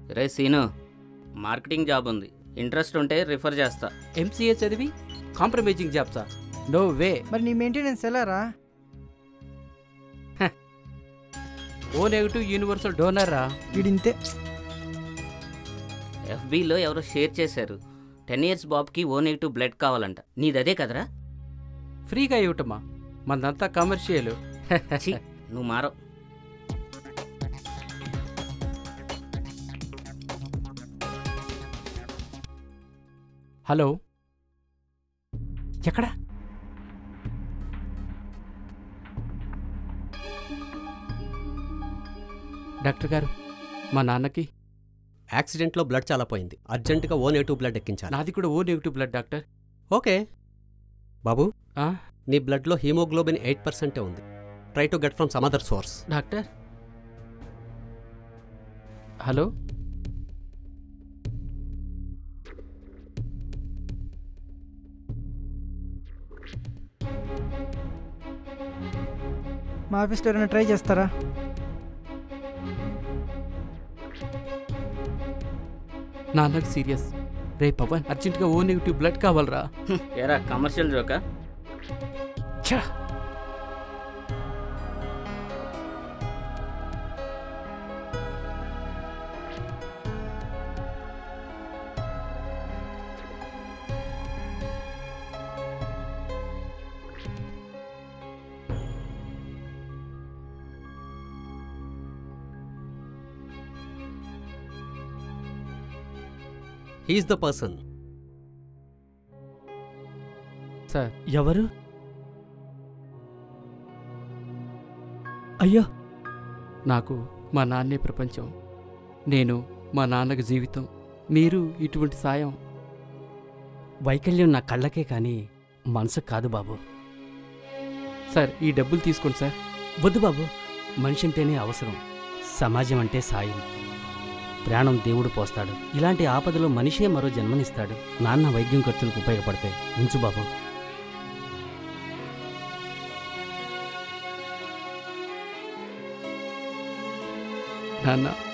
రే సీను marketing job ఉంది interest ఉంటే రిఫర్ చేస్తా ఎంసీఏ చదివి కాంప్రమైజింగ్ జాబ్సా నో వే మరి నీ మెయింటెనెన్స్ ఎలారా ఓ నెగిటివ్ యూనివర్సల్ డోనర్ రా వీడింతే ఎఫ్బీలో ఎవరో షేర్ చేశారు టెన్ ఇయర్స్ బాబుకి ఓ నెగిటివ్ బ్లడ్ కావాలంట నీదదే కదరా ఫ్రీగా ఇవ్వటమా మనదంతా కమర్షియల్ ఛీ, నువ్వు మారవు హలో ఎక్కడ డాక్టర్ గారు మా నాన్నకి యాక్సిడెంట్లో బ్లడ్ చాలా పోయింది అర్జెంటుగా ఓ నెగిటివ్ బ్లడ్ ఎక్కించాలి నాది కూడా O negative blood doctor okay బాబు ఆ? నీ బ్లడ్లో హీమోగ్లోబిన్ ఎయిట్ పర్సెంటే ఉంది try to get from some other source doctor hello మా ఆఫీస్లో ఎవరైనా ట్రై చేస్తారా నాన్నకి సీరియస్ రే పవన్ అర్జెంటుగా ఓ నెగిటివ్ బ్లడ్ కావాలరా హ్మ్, ఏరా కమర్షియల్ జోకా ఛా హీఈస్ ద పర్సన్ సార్ ఎవరు అయ్యో నాకు మా నాన్నే ప్రపంచం నేను మా నాన్నకి జీవితం మీరు ఇటువంటి సాయం వైకల్యం నా కళ్ళకే కానీ మనసు కాదు బాబు సార్ ఈ డబ్బులు తీసుకోండి సార్ వద్దు బాబు మనిషి అంటేనే అవసరం సమాజం అంటే సాయం ప్రాణం దేవుడు పోస్తాడు ఇలాంటి ఆపదలో మనిషే మరో జన్మనిస్తాడు నాన్న వైద్యం ఖర్చులకు ఉపయోగపడతాయి ఉంచు బాబు నాన్న